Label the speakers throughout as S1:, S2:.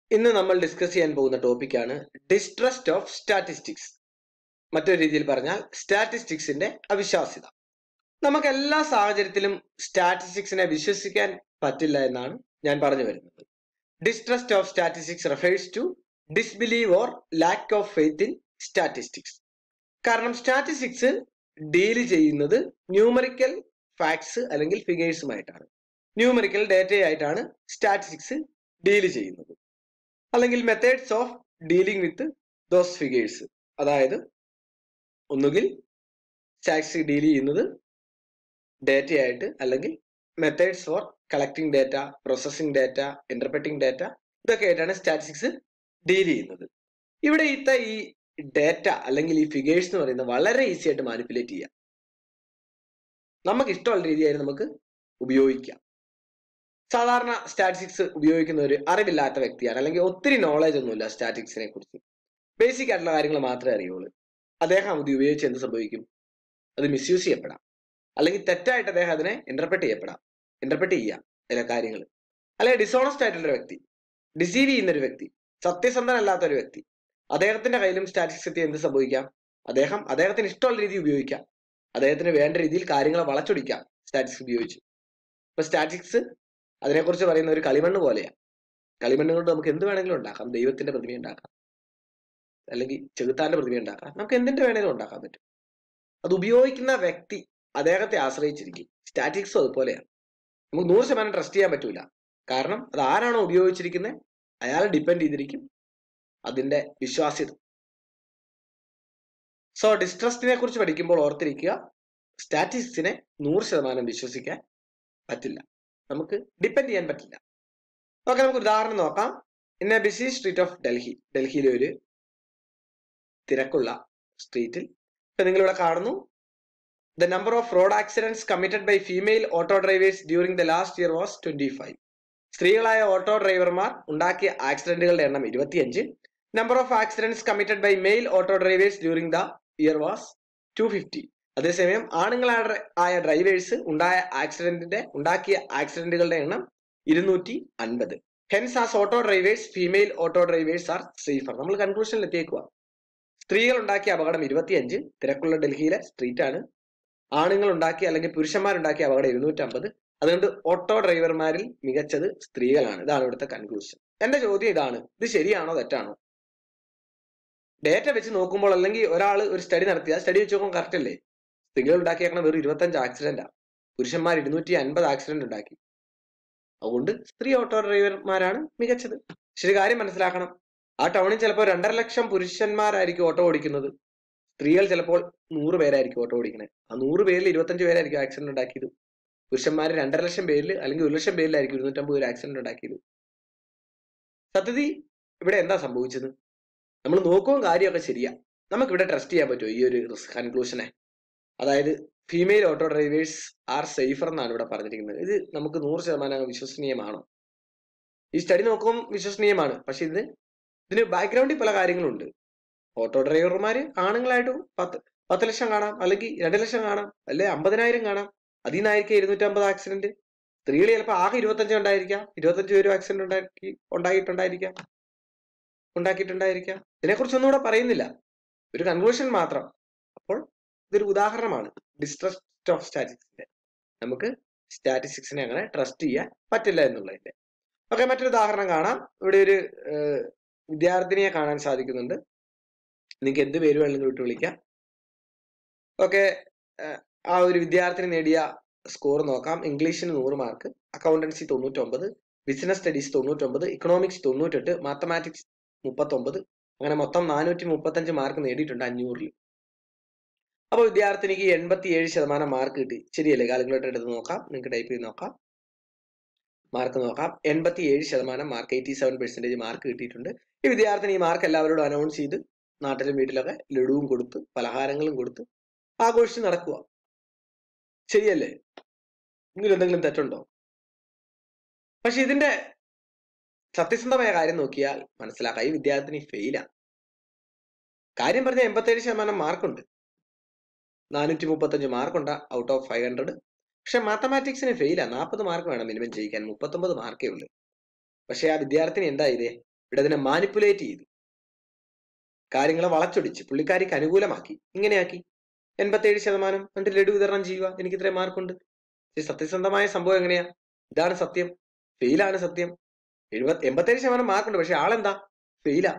S1: ഇന്ന് നമ്മൾ ഡിസ്കസ് ചെയ്യാൻ പോകുന്ന ടോപ്പിക്കാണ് ഡിസ്ട്രസ്റ്റ് ഓഫ് സ്റ്റാറ്റിസ്റ്റിക്സ് മറ്റൊരു രീതിയിൽ പറഞ്ഞാൽ സ്റ്റാറ്റിസ്റ്റിക്സിന്റെ അവിശ്വാസ്യത നമുക്ക് എല്ലാ സാഹചര്യത്തിലും സ്റ്റാറ്റിസ്റ്റിക്സിനെ വിശ്വസിക്കാൻ പറ്റില്ല എന്നാണ് ഞാൻ പറഞ്ഞു വരുന്നത് distrust of statistics refers to disbelieve or lack of faith in statistics കാരണം സ്റ്റാറ്റിസ്റ്റിക്സ് ഡീല് ചെയ്യുന്നത് ന്യൂമറിക്കൽ ഫാക്ട്സ് അല്ലെങ്കിൽ ഫിഗേഴ്സുമായിട്ടാണ് ന്യൂമറിക്കൽ ഡേറ്റയായിട്ടാണ് സ്റ്റാറ്റിസ്റ്റിക്സ് ഡീല് ചെയ്യുന്നത് അല്ലെങ്കിൽ methods of dealing with those figures അതായത് ഒന്നുകിൽ സ്റ്റാറ്റിസ്റ്റിക്സ് ഡീൽ ചെയ്യുന്നത് ഡേറ്റയായിട്ട് അല്ലെങ്കിൽ methods for collecting data processing data interpreting data ഇതൊക്കെ ആയിട്ടാണ് സ്റ്റാറ്റിസ്റ്റിക്സ് ഡീൽ ചെയ്യുന്നത് ഇവിടെ ഇത്ത ഈ ഡേറ്റ അല്ലെങ്കിൽ ഈ ഫിഗേഴ്സ് എന്ന് പറയുന്നത് വളരെ ഈസി ആയിട്ട് മാനിപ്പുലേറ്റ് ചെയ്യാം നമുക്ക് ഇഷ്ടമുള്ള രീതിയായിട്ട് നമുക്ക് ഉപയോഗിക്കാം സാധാരണ സ്റ്റാറ്റിസ്റ്റിക്സ് ഉപയോഗിക്കുന്ന ഒരു അറിവില്ലാത്ത വ്യക്തിയാണ് അല്ലെങ്കിൽ ഒത്തിരി നോളജ് ഒന്നുമില്ല സ്റ്റാറ്റിസ്റ്റിക്സിനെ കുറിച്ച് ബേസിക് ആയിട്ടുള്ള കാര്യങ്ങൾ മാത്രമേ അറിയുള്ളൂ അദ്ദേഹം അത് ഉപയോഗിച്ച് എന്ത് സംഭവിക്കും അത് മിസ്യൂസ് ചെയ്യപ്പെടാം അല്ലെങ്കിൽ തെറ്റായിട്ട് അദ്ദേഹം അതിനെ ഇന്റർപ്രറ്റ് ചെയ്യപ്പെടാം ഇന്റർപ്രറ്റ് ചെയ്യാം ചില കാര്യങ്ങൾ അല്ലെങ്കിൽ ഡിസോണസ്റ്റ് ആയിട്ടുള്ള ഒരു വ്യക്തി ഡിസീവ് ചെയ്യുന്ന ഒരു വ്യക്തി സത്യസന്ധനല്ലാത്ത ഒരു വ്യക്തി അദ്ദേഹത്തിന്റെ കയ്യിലും സ്റ്റാറ്റിസ്റ്റിക്സ് എത്തി എന്ത് സംഭവിക്കാം അദ്ദേഹം അദ്ദേഹത്തിന് ഇഷ്ടമുള്ള രീതി ഉപയോഗിക്കാം അദ്ദേഹത്തിന് വേണ്ട രീതിയിൽ കാര്യങ്ങൾ വളച്ചൊടിക്കാം സ്റ്റാറ്റിസ്റ്റിക്സ് ഉപയോഗിച്ച് ഇപ്പൊ സ്റ്റാറ്റിസ്റ്റിക്സ് അതിനെക്കുറിച്ച് പറയുന്ന ഒരു കളിമണ്ണ് പോലെയാണ് കളിമണ്ണ് കൊണ്ട് നമുക്ക് എന്ത് വേണമെങ്കിലും ഉണ്ടാക്കാം ദൈവത്തിന്റെ പ്രതിമ ഉണ്ടാക്കാം അല്ലെങ്കിൽ ചെകുത്താന്റെ പ്രതിമ ഉണ്ടാക്കാം നമുക്ക് എന്തിന്റെ വേണമെങ്കിലും ഉണ്ടാക്കാൻ പറ്റും അത് ഉപയോഗിക്കുന്ന വ്യക്തി അദ്ദേഹത്തെ ആശ്രയിച്ചിരിക്കും സ്റ്റാറ്റിക്സും അതുപോലെയാണ് നമുക്ക് നൂറ് ശതമാനം ട്രസ്റ്റ് ചെയ്യാൻ പറ്റൂല കാരണം അത് ആരാണോ ഉപയോഗിച്ചിരിക്കുന്നത് അയാളെ ഡിപ്പെൻഡ് ചെയ്തിരിക്കും അതിന്റെ വിശ്വാസ്യത സോ ഡിസ്ട്രസ്റ്റിനെ കുറിച്ച് പഠിക്കുമ്പോൾ ഓർത്തിരിക്കുക സ്റ്റാറ്റിസ്റ്റിക്സിനെ നൂറ് ശതമാനം വിശ്വസിക്കാൻ പറ്റില്ല നമുക്ക് ഡിപ്പെൻഡ് ചെയ്യാൻ പറ്റില്ല ഓക്കെ നമുക്ക് ഉദാഹരണം നോക്കാം in a busy street of Delhi ഡൽഹിയിലെ ഒരു തിരക്കുള്ള സ്ട്രീറ്റിൽ ഇപ്പൊ നിങ്ങളിവിടെ കാണുന്നു the number of road accidents committed by female auto drivers during the last year was twenty five സ്ത്രീകളായ ഓട്ടോ ഡ്രൈവർമാർ ഉണ്ടാക്കിയ ആക്സിഡന്റുകളുടെ എണ്ണം ഇരുപത്തിയഞ്ച് number of accidents committed by male auto drivers during the year was two fifty അതേസമയം ആണുങ്ങളായ ആയ drivers ഉണ്ടായ ആക്സിഡന്റിന്റെ ഉണ്ടാക്കിയ ആക്സിഡന്റുകളുടെ എണ്ണം ഇരുന്നൂറ്റി അൻപത് hence as auto drivers female auto drivers are safer നമ്മൾ കൺക്ലൂഷനിൽ എത്തിയേക്കുക സ്ത്രീകൾ ഉണ്ടാക്കിയ അപകടം ഇരുപത്തിയഞ്ച് തിരക്കുള്ള ഡൽഹിയിലെ സ്ട്രീറ്റ് ആണ് ആണുങ്ങൾ ഉണ്ടാക്കിയ അല്ലെങ്കിൽ പുരുഷന്മാരുണ്ടാക്കിയ അപകടം ഇരുന്നൂറ്റമ്പത് അതുകൊണ്ട് ഓട്ടോ ഡ്രൈവർമാരിൽ മികച്ചത് സ്ത്രീകളാണ് ഇതാണ് ഇവിടുത്തെ കൺക്ലൂഷൻ എന്റെ ചോദ്യം ഇതാണ് ഇത് ശരിയാണോ തെറ്റാണോ ഡേറ്റ വെച്ച് നോക്കുമ്പോൾ അല്ലെങ്കിൽ ഒരാൾ ഒരു സ്റ്റഡി നടത്തിയ സ്റ്റഡി വെച്ച് നോക്കുമ്പോൾ കറക്റ്റ് അല്ലേ സ്ത്രീകൾ ഉണ്ടാക്കിയേക്കണ വെറും ഇരുപത്തഞ്ച് ആക്സിഡന്റാ പുരുഷന്മാർ ഇരുന്നൂറ്റി അൻപത് ആക്സിഡന്റ് ഉണ്ടാക്കി അതുകൊണ്ട് സ്ത്രീ ഓട്ടോ ഡ്രൈവർമാരാണ് മികച്ചത് ശരി കാര്യം മനസ്സിലാക്കണം ആ ടൗണിൽ ചിലപ്പോൾ രണ്ടര ലക്ഷം പുരുഷന്മാരായിരിക്കും ഓട്ടോ ഓടിക്കുന്നത് സ്ത്രീകൾ ചിലപ്പോൾ നൂറ് പേരായിരിക്കും ഓട്ടോ ഓടിക്കുന്നത് ആ നൂറ് പേരിൽ ഇരുപത്തഞ്ച് പേരായിരിക്കും ആക്സിഡന്റ് ഉണ്ടാക്കിയത് പുരുഷന്മാർ രണ്ടര ലക്ഷം പേരിൽ അല്ലെങ്കിൽ ഒരു ലക്ഷം പേരിലായിരിക്കും ഇരുന്നൂറ്റമ്പത് പേര് ആക്സിഡന്റ് ഉണ്ടാക്കിയത് സത്യതി ഇവിടെ എന്താ സംഭവിച്ചത് നമ്മൾ നോക്കുകയും കാര്യമൊക്കെ ശരിയാ നമുക്ക് ഇവിടെ ട്രസ്റ്റ് ചെയ്യാൻ പറ്റുമോ ഈ ഒരു കൺക്ലൂഷനെ അതായത് female auto drivers are safer എന്നാണ് ഇവിടെ പറഞ്ഞിരിക്കുന്നത് ഇത് നമുക്ക് നൂറ് ശതമാനം വിശ്വസനീയമാണോ ഈ സ്റ്റഡി നോക്കുമ്പോൾ വിശ്വസനീയമാണ് പക്ഷെ ഇത് ഇതിന് ബാക്ക്ഗ്രൗണ്ടിൽ പല കാര്യങ്ങളുണ്ട് ഓട്ടോ ഡ്രൈവർമാര് ആണുങ്ങളായിട്ട് പത്ത് പത്ത് ലക്ഷം കാണാം അല്ലെങ്കിൽ രണ്ട് ലക്ഷം കാണാം അല്ലെ അമ്പതിനായിരം കാണാം അതിൽ നിന്നായിരിക്കും ഇരുന്നൂറ്റമ്പത് ആക്സിഡന്റ് സ്ത്രീകൾ ചിലപ്പോൾ ആകെ ഇരുപത്തഞ്ച് ഉണ്ടായിരിക്കാം ഇരുപത്തഞ്ച് പേരും ആക്സിഡന്റ് ഉണ്ടാക്കി ഉണ്ടായിട്ടുണ്ടായിരിക്കാം ഉണ്ടാക്കിയിട്ടുണ്ടായിരിക്കാം ഇതിനെക്കുറിച്ച് ഒന്നുകൂടെ പറയുന്നില്ല ഒരു കൺക്ലൂഷൻ മാത്രം അപ്പോൾ ഇതൊരു ഉദാഹരണമാണ് ഡിസ്ട്രസ്റ്റ് ഓഫ് സ്റ്റാറ്റിസ്റ്റിക്സിന്റെ നമുക്ക് സ്റ്റാറ്റിസ്റ്റിക്സിനെ അങ്ങനെ ട്രസ്റ്റ് ചെയ്യാൻ പറ്റില്ല എന്നുള്ളതിന്റെ ഓക്കെ മറ്റൊരു ഉദാഹരണം കാണാം ഇവിടെ ഒരു വിദ്യാർത്ഥിനിയെ കാണാൻ സാധിക്കുന്നുണ്ട് നിങ്ങൾക്ക് എന്ത് പേര് വേണമെങ്കിലും ഇട്ട് വിളിക്കാം ഓക്കെ ആ ഒരു വിദ്യാർത്ഥിനി നേടിയ സ്കോർ നോക്കാം ഇംഗ്ലീഷിന് നൂറ് മാർക്ക് അക്കൗണ്ടൻസി തൊണ്ണൂറ്റൊമ്പത് ബിസിനസ് സ്റ്റഡീസ് തൊണ്ണൂറ്റൊമ്പത് ഇക്കണോമിക്സ് തൊണ്ണൂറ്റെട്ട് മാത്തമാറ്റിക്സ് മുപ്പത്തൊമ്പത് അങ്ങനെ മൊത്തം നാനൂറ്റി മുപ്പത്തഞ്ച് മാർക്ക് നേടിയിട്ടുണ്ട് അഞ്ഞൂറിൽ അപ്പോൾ വിദ്യാർത്ഥിനിക്ക് എൺപത്തി ഏഴ് ശതമാനം മാർക്ക് കിട്ടി ശരിയല്ലേ കാൽക്കുലേറ്റർ എടുത്ത് നോക്കാം നിങ്ങൾക്ക് ടൈപ്പ് ചെയ്ത് നോക്കാം മാർക്ക് നോക്കാം എൺപത്തി ഏഴ് ശതമാനം mark eighty seven percentage mark കിട്ടിയിട്ടുണ്ട് ഈ വിദ്യാർത്ഥിനി ഈ മാർക്ക് എല്ലാവരോടും അനൗൺസ് ചെയ്ത് നാട്ടിലും വീട്ടിലൊക്കെ ലഡുവും കൊടുത്ത് പലഹാരങ്ങളും കൊടുത്ത് ആഘോഷിച്ച് നടക്കുക ശരിയല്ലേ ഇതിൽ എന്തെങ്കിലും തെറ്റുണ്ടോ പക്ഷെ ഇതിന്റെ സത്യസന്ധമായ കാര്യം നോക്കിയാൽ മനസ്സിലാക്കാം ഈ വിദ്യാർത്ഥിനി ഫെയിലാണ് കാര്യം പറഞ്ഞ എൺപത്തേഴ് ശതമാനം മാർക്കുണ്ട് നാനൂറ്റി മുപ്പത്തഞ്ച് മാർക്കുണ്ട് ഔട്ട് ഓഫ് ഫൈവ് ഹൺഡ്രഡ് പക്ഷെ മാത്തമാറ്റിക്സിന് ഫെയിലാണ് നാൽപ്പത് മാർക്ക് വേണം മിനിമം ജയിക്കാൻ മുപ്പത്തൊമ്പത് മാർക്കേ ഉള്ളൂ പക്ഷെ ആ വിദ്യാർത്ഥിനി എന്താ ഇതേ ഇവിടെ അതിനെ മാനിപ്പുലേറ്റ് ചെയ്തു കാര്യങ്ങളെ വളച്ചൊടിച്ച് പുള്ളിക്കാരിക്ക് അനുകൂലമാക്കി ഇങ്ങനെയാക്കി എൺപത്തേഴ് ശതമാനം എന്നിട്ട് ലഡു വിതരണം ചെയ്യുക എനിക്ക് ഇത്രയും മാർക്കുണ്ട് പക്ഷേ സത്യസന്ധമായ സംഭവം എങ്ങനെയാ ഇതാണ് സത്യം ഫെയിലാണ് സത്യം എഴുപത് എൺപത്തേഴ് ശതമാനം മാർക്കുണ്ട് പക്ഷെ ആളെന്താ ഫെയിലാ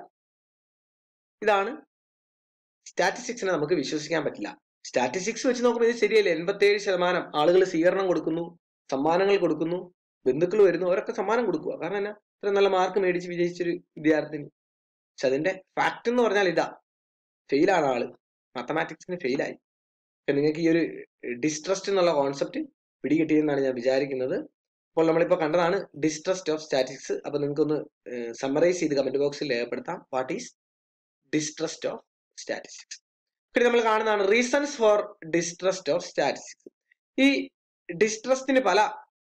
S1: ഇതാണ് സ്റ്റാറ്റിസ്റ്റിക്സിനെ നമുക്ക് വിശ്വസിക്കാൻ പറ്റില്ല സ്റ്റാറ്റിസ്റ്റിക്സ് വെച്ച് നോക്കുമ്പോൾ ഇത് ശരിയല്ലേ എൺപത്തേഴ് ശതമാനം ആളുകൾ സ്വീകരണം കൊടുക്കുന്നു സമ്മാനങ്ങൾ കൊടുക്കുന്നു ബന്ധുക്കൾ വരുന്നു അവരൊക്കെ സമ്മാനം കൊടുക്കുക കാരണം എന്നാ ഇത്ര നല്ല മാർക്ക് മേടിച്ച് വിജയിച്ചൊരു വിദ്യാർത്ഥിനി പക്ഷെ അതിന്റെ ഫാക്ട് എന്ന് പറഞ്ഞാൽ ഇതാ ഫെയിലാണ് ആള് മാത്തമാറ്റിക്സിന് ഫെയിലായി നിങ്ങൾക്ക് ഈ ഒരു ഡിസ്ട്രസ്റ്റ് എന്നുള്ള കോൺസെപ്റ്റ് പിടികിട്ടിയെന്നാണ് ഞാൻ വിചാരിക്കുന്നത് അപ്പോൾ നമ്മളിപ്പോൾ കണ്ടതാണ് ഡിസ്ട്രസ്റ്റ് ഓഫ് സ്റ്റാറ്റിക്സ് അപ്പൊ നിങ്ങൾക്കൊന്ന് സമ്മറൈസ് ചെയ്ത് കമന്റ് ബോക്സിൽ രേഖപ്പെടുത്താം what is distrust of statistics പിന്നെ നമ്മൾ കാണുന്നതാണ് reasons for distrust of statistics ഈ ഡിസ്ട്രസ്റ്റിന് പല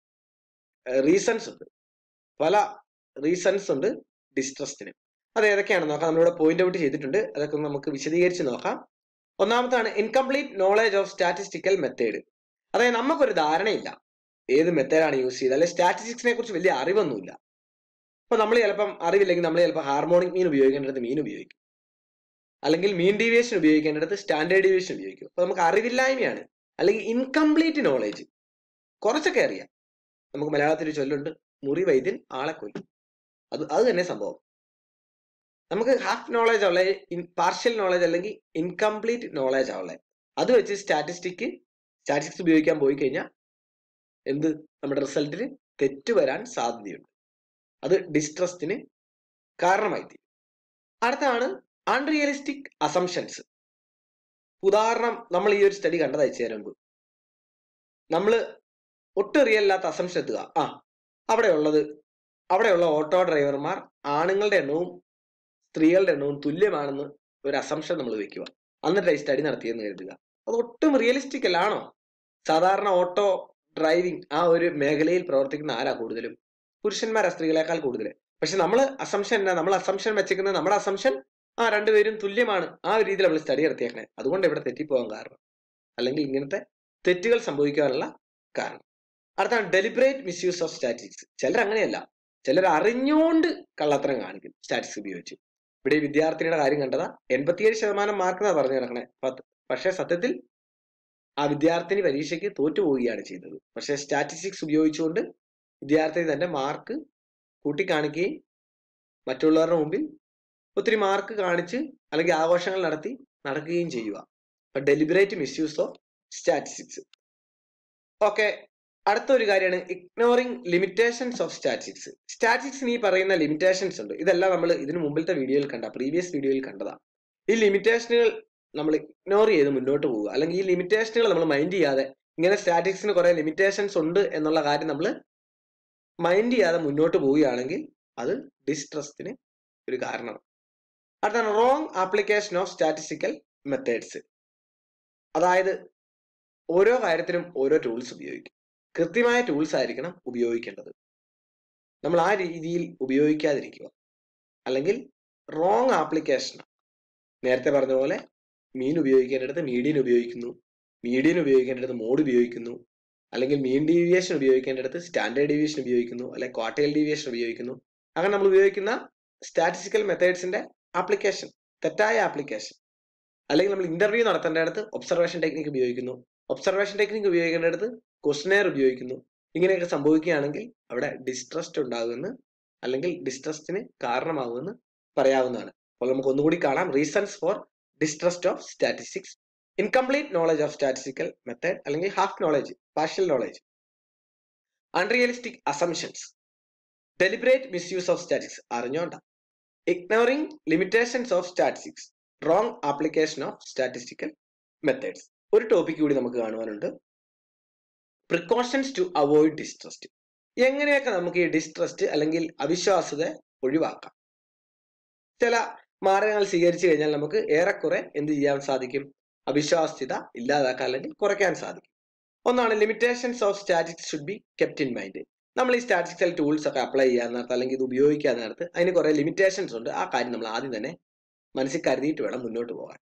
S1: റീസൺസ് ഉണ്ട് പല റീസൺസ് ഉണ്ട് ഡിസ്ട്രസ്റ്റിന് അത് ഏതൊക്കെയാണെന്ന് നോക്കാം നമ്മളിവിടെ പോയിന്റ് ഔട്ട് ചെയ്തിട്ടുണ്ട് അതൊക്കെ ഒന്ന് നമുക്ക് വിശദീകരിച്ച് നോക്കാം ഒന്നാമത്താണ് incomplete knowledge of statistical method അതായത് നമുക്കൊരു ധാരണയില്ല ഏത് മെത്തേഡാണ് യൂസ് ചെയ്തത് അല്ലെങ്കിൽ സ്റ്റാറ്റിസ്റ്റിക്സിനെ കുറിച്ച് വലിയ അറിവൊന്നുമില്ല അപ്പൊ നമ്മൾ ചിലപ്പം അറിവില്ലെങ്കിൽ നമ്മൾ ചിലപ്പോൾ ഹാർമോണിക് മീൻ ഉപയോഗിക്കേണ്ടത് മീൻ ഉപയോഗിക്കും അല്ലെങ്കിൽ മീൻ ഡീവിയേഷൻ ഉപയോഗിക്കേണ്ടത് സ്റ്റാൻഡേർഡ് ഡീവിയേഷൻ ഉപയോഗിക്കും അപ്പൊ നമുക്ക് അറിവില്ലായ്മയാണ് അല്ലെങ്കിൽ ഇൻകംപ്ലീറ്റ് നോളേജ് കുറച്ചൊക്കെ അറിയാം നമുക്ക് മലയാളത്തിൽ ചൊല്ലുണ്ട് മുറി വൈദ്യൻ ആളെ കൊല്ലും അത് അത് തന്നെ സംഭവം നമുക്ക് ഹാഫ് നോളേജ് ഉള്ള പാർഷ്യൽ നോളേജ് അല്ലെങ്കിൽ ഇൻകംപ്ലീറ്റ് നോളേജ് ഉള്ള അത് വെച്ച് സ്റ്റാറ്റിസ്റ്റിക് സ്റ്റാറ്റിസ്റ്റിക്സ് ഉപയോഗിക്കാൻ പോയി കഴിഞ്ഞാൽ എന്ത് നമ്മുടെ റിസൾട്ടിന് തെറ്റ് വരാൻ സാധ്യതയുണ്ട് അത് ഡിസ്ട്രസ്റ്റിന് കാരണമായി തീരും അടുത്താണ് അൺറിയലിസ്റ്റിക് അസംഷൻസ് ഉദാഹരണം നമ്മൾ ഈ ഒരു സ്റ്റഡി കണ്ടത് അയച്ചു തരാൻ മുമ്പ് നമ്മൾ ഒട്ടും റിയൽ അല്ലാത്ത അസംഷൻ എത്തുക ആ അവിടെയുള്ളത് അവിടെയുള്ള ഓട്ടോ ഡ്രൈവർമാർ ആണുങ്ങളുടെ എണ്ണവും സ്ത്രീകളുടെ എണ്ണവും തുല്യമാണെന്ന് ഒരു അസംഷൻ നമ്മൾ വെക്കുക എന്നിട്ട് ഈ സ്റ്റഡി നടത്തിയെന്ന് കരുതുക അത് ഒട്ടും റിയലിസ്റ്റിക് അല്ലാണോ സാധാരണ ഓട്ടോ ഡ്രൈവിംഗ് ആ ഒരു മേഖലയിൽ പ്രവർത്തിക്കുന്ന ആരാ കൂടുതലും പുരുഷന്മാരാ സ്ത്രീകളെക്കാൾ കൂടുതൽ പക്ഷെ നമ്മൾ അസംഷൻ എന്നാ നമ്മൾ അസംഷൻ വെച്ചേക്കുന്നത് നമ്മുടെ അസംഷൻ ആ രണ്ടുപേരും തുല്യമാണ് ആ ഒരു രീതിയിൽ നമ്മൾ സ്റ്റഡി നടത്തിയേക്കണേ അതുകൊണ്ട് ഇവിടെ തെറ്റിപ്പോകാൻ കാരണം അല്ലെങ്കിൽ ഇങ്ങനത്തെ തെറ്റുകൾ സംഭവിക്കാനുള്ള കാരണം അടുത്താണ് ഡെലിബറേറ്റ് മിസ്യൂസ് ഓഫ് സ്റ്റാറ്റിക്സ് ചിലർ അങ്ങനെയല്ല ചിലർ അറിഞ്ഞുകൊണ്ട് കള്ളത്തരം കാണിക്കും സ്റ്റാറ്റിക്സ് ഉപയോഗിച്ച് ഇവിടെ ഈ വിദ്യാർത്ഥിനിയുടെ കാര്യം കണ്ടതാ എൺപത്തിയേഴ് ശതമാനം മാർക്ക് എന്നാ പറഞ്ഞു കിടക്കണേ പത്ത് പക്ഷേ സത്യത്തിൽ ആ വിദ്യാർത്ഥിനി പരീക്ഷയ്ക്ക് തോറ്റു പോവുകയാണ് ചെയ്തത് പക്ഷേ സ്റ്റാറ്റിസ്റ്റിക്സ് ഉപയോഗിച്ചുകൊണ്ട് വിദ്യാർത്ഥി തന്റെ മാർക്ക് കൂട്ടിക്കാണിക്കുകയും മറ്റുള്ളവരുടെ മുമ്പിൽ ഒത്തിരി മാർക്ക് കാണിച്ച് അല്ലെങ്കിൽ ആഘോഷങ്ങൾ നടത്തി നടക്കുകയും ചെയ്യുക അപ്പൊ deliberate misuse of statistics okay അടുത്ത ഒരു കാര്യമാണ് ഇഗ്നോറിംഗ് ലിമിറ്റേഷൻസ് ഓഫ് സ്റ്റാറ്റിസ്റ്റിക്സ് സ്റ്റാറ്റിസ്റ്റിക്സിന് ഈ പറയുന്ന ലിമിറ്റേഷൻസ് ഉണ്ട് ഇതെല്ലാം നമ്മൾ ഇതിന് മുമ്പിലത്തെ വീഡിയോയിൽ കണ്ട പ്രീവിയസ് വീഡിയോയിൽ കണ്ടതാ ഈ ലിമിറ്റേഷനുകൾ നമ്മൾ ഇഗ്നോർ ചെയ്ത് മുന്നോട്ട് പോവുക അല്ലെങ്കിൽ ഈ ലിമിറ്റേഷനുകൾ നമ്മൾ മൈൻഡ് ചെയ്യാതെ ഇങ്ങനെ സ്റ്റാറ്റിക്സിന് കുറെ ലിമിറ്റേഷൻസ് ഉണ്ട് എന്നുള്ള കാര്യം നമ്മൾ മൈൻഡ് ചെയ്യാതെ മുന്നോട്ട് പോവുകയാണെങ്കിൽ അത് ഡിസ്ട്രസ്റ്റിന് ഒരു കാരണമാണ് അടുത്താണ് wrong application of statistical methods അതായത് ഓരോ കാര്യത്തിനും ഓരോ ടൂൾസ് ഉപയോഗിക്കും കൃത്യമായ ടൂൾസ് ആയിരിക്കണം ഉപയോഗിക്കേണ്ടത് നമ്മൾ ആ രീതിയിൽ ഉപയോഗിക്കാതിരിക്കുക അല്ലെങ്കിൽ റോങ് ആപ്ലിക്കേഷൻ നേരത്തെ പറഞ്ഞ പോലെ മീൻ ഉപയോഗിക്കേണ്ടടുത്ത് മീഡിയൻ ഉപയോഗിക്കുന്നു മീഡിയൻ ഉപയോഗിക്കേണ്ടടുത്ത് മോഡ് ഉപയോഗിക്കുന്നു അല്ലെങ്കിൽ മീൻ ഡീവിയേഷൻ ഉപയോഗിക്കേണ്ടടുത്ത് സ്റ്റാൻഡേർഡ് ഡീവിയേഷൻ ഉപയോഗിക്കുന്നു അല്ലെങ്കിൽ ക്വാർട്ടേൽ ഡീവിയേഷൻ ഉപയോഗിക്കുന്നു അങ്ങനെ നമ്മൾ ഉപയോഗിക്കുന്ന സ്റ്റാറ്റിസ്റ്റിക്കൽ മെത്തേഡ്സിന്റെ ആപ്ലിക്കേഷൻ തെറ്റായ ആപ്ലിക്കേഷൻ അല്ലെങ്കിൽ നമ്മൾ ഇന്റർവ്യൂ നടത്തേണ്ടടുത്ത് ഒബ്സർവേഷൻ ടെക്നിക്ക് ഉപയോഗിക്കുന്നു ഒബ്സർവേഷൻ ടെക്നിക്ക് ഉപയോഗിക്കേണ്ടടുത്ത് ക്വസ്റ്റനെയർ ഉപയോഗിക്കുന്നു ഇങ്ങനെയൊക്കെ സംഭവിക്കുകയാണെങ്കിൽ അവിടെ ഡിസ്ട്രസ്റ്റ് ഉണ്ടാകുമെന്ന് അല്ലെങ്കിൽ ഡിസ്ട്രസ്റ്റിന് കാരണമാകുമെന്ന് പറയാവുന്നതാണ് അപ്പോൾ നമുക്ക് ഒന്നുകൂടി കാണാം reasons for distrust of statistics incomplete knowledge of statistical method അല്ലെങ്കിൽ half knowledge partial knowledge unrealistic assumptions deliberate misuse of statics അറിഞ്ഞോണ്ട ignoring limitations of statistics wrong application of statistical methods ഒരു ടോപ്പിക് കൂടി നമുക്ക് കാണുവാനുണ്ട് പ്രിക്കോഷൻസ് ടു അവോയ്ഡ് ഡിസ്ട്രസ്റ്റ് എങ്ങനെയൊക്കെ നമുക്ക് ഈ distrust അല്ലെങ്കിൽ അവിശ്വാസത ഒഴിവാക്കാം ചില മാർഗങ്ങൾ സ്വീകരിച്ചു കഴിഞ്ഞാൽ നമുക്ക് ഏറെക്കുറെ എന്ത് ചെയ്യാൻ സാധിക്കും അവിശ്വാസ്യത ഇല്ലാതാക്കാൻ അല്ലെങ്കിൽ കുറയ്ക്കാൻ സാധിക്കും ഒന്നാണ് limitations of statics should be kept in mind നമ്മൾ ഈ സ്റ്റാറ്റിസ്റ്റിക്കൽ ടൂൾസ് ഒക്കെ അപ്ലൈ ചെയ്യാൻ നേരത്ത് അല്ലെങ്കിൽ ഇത് ഉപയോഗിക്കാൻ നേരത്ത് അതിന് കുറെ ലിമിറ്റേഷൻസ് ഉണ്ട് ആ കാര്യം നമ്മൾ ആദ്യം തന്നെ മനസ്സിൽ കരുതിയിട്ട് വേണം മുന്നോട്ട് പോകാൻ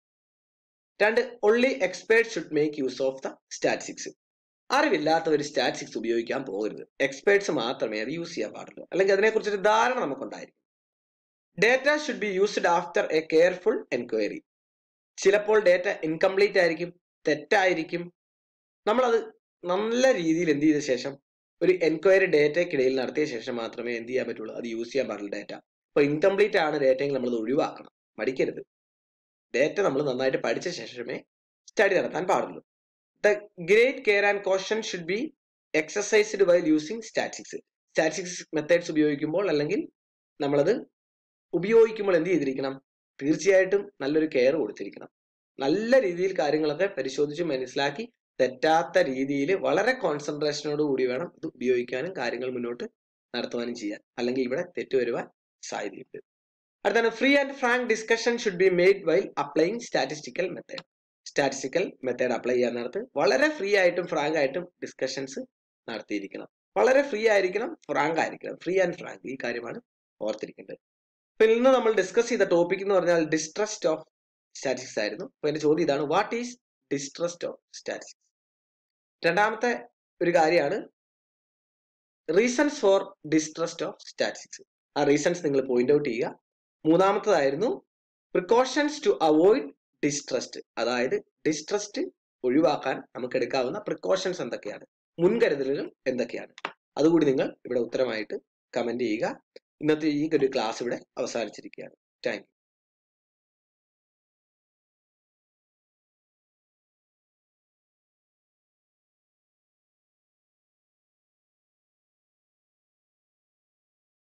S1: രണ്ട് only expert should make use of the statistics അറിവില്ലാത്തവർ സ്റ്റാറ്റിസ്റ്റിക്സ് ഉപയോഗിക്കാൻ പോകരുത് എക്സ്പേർട്സ് മാത്രമേ അത് യൂസ് ചെയ്യാൻ പാടുള്ളൂ അല്ലെങ്കിൽ അതിനെക്കുറിച്ചൊരു ധാരണ നമുക്കുണ്ടായിരിക്കും data should be used after a careful enquiry ചിലപ്പോൾ ഡേറ്റ ഇൻകംപ്ലീറ്റ് ആയിരിക്കും തെറ്റായിരിക്കും നമ്മളത് നല്ല രീതിയിൽ എന്ത് ചെയ്ത ശേഷം ഒരു എൻക്വയറി ഡേറ്റയ്ക്കിടയിൽ നടത്തിയ ശേഷം മാത്രമേ എന്ത് ചെയ്യാൻ പറ്റുള്ളൂ അത് യൂസ് ചെയ്യാൻ പാടുള്ളൂ ഡേറ്റ അപ്പോൾ ഇൻകംപ്ലീറ്റ് ആണ് ഡേറ്റയെങ്കിൽ നമ്മൾ ഒഴിവാക്കണം മടിക്കരുത് ഡേറ്റ നമ്മൾ നന്നായിട്ട് പഠിച്ച ശേഷമേ സ്റ്റഡി നടത്താൻ പാടുള്ളൂ the great care and caution should be exercised while using statics statics methods ഉപയോഗിക്കുമ്പോൾ അല്ലെങ്കിൽ നമ്മളത് ഉപയോഗിക്കുമ്പോൾ എന്ത് ചെയ്തിരിക്കണം തീർച്ചയായിട്ടും നല്ലൊരു കെയർ കൊടുത്തിരിക്കണം നല്ല രീതിയിൽ കാര്യങ്ങളൊക്കെ പരിശോധിച്ച് മനസ്സിലാക്കി തെറ്റാത്ത രീതിയിൽ വളരെ കോൺസെൻട്രേഷനോട് കൂടി വേണം ഇത് ഉപയോഗിക്കാനും കാര്യങ്ങൾ മുന്നോട്ട് നടത്തുവാനും ചെയ്യാൻ അല്ലെങ്കിൽ ഇവിടെ തെറ്റ് വരുവാൻ സാധ്യതയുണ്ട് അടുത്താണ് free and frank discussion should be made while applying statistical method statistical method apply ചെയ്യാൻ നേരത്ത് വളരെ ഫ്രീ ആയിട്ടും ഫ്രാങ്ക് ആയിട്ടും ഡിസ്കഷൻസ് നടത്തിയിരിക്കണം വളരെ ഫ്രീ ആയിരിക്കണം ഫ്രാങ്ക് ആയിരിക്കണം ഫ്രീ ആൻഡ് ഫ്രാങ്ക് ഈ കാര്യമാണ് ഓർത്തിരിക്കേണ്ടത് അപ്പൊ ഇന്ന് നമ്മൾ ഡിസ്കസ് ചെയ്ത ടോപ്പിക് എന്ന് പറഞ്ഞാൽ ഡിസ്ട്രസ്റ്റ് ഓഫ് സ്റ്റാറ്റിസ്റ്റിക്സ് ആയിരുന്നു അപ്പൊ എന്റെ ചോദ്യം ഇതാണ് what is distrust of statistics രണ്ടാമത്തെ ഒരു കാര്യമാണ് reasons for distrust of statistics ആ റീസൺസ് നിങ്ങൾ പോയിന്റ് ഔട്ട് ചെയ്യുക മൂന്നാമത്തതായിരുന്നു പ്രിക്കോഷൻസ് ടു അവോയ്ഡ് ഡിസ്ട്രസ്റ്റ് അതായത് ഡിസ്ട്രസ്റ്റ് ഒഴിവാക്കാൻ നമുക്ക് എടുക്കാവുന്ന പ്രിക്കോഷൻസ് എന്തൊക്കെയാണ് മുൻകരുതലുകൾ എന്തൊക്കെയാണ് അതുകൂടി നിങ്ങൾ ഇവിടെ ഉത്തരമായിട്ട് കമന്റ് ചെയ്യുക ഇന്നത്തെ ഈ ഒരു ക്ലാസ് ഇവിടെ അവസാനിച്ചിരിക്കുകയാണ് താങ്ക്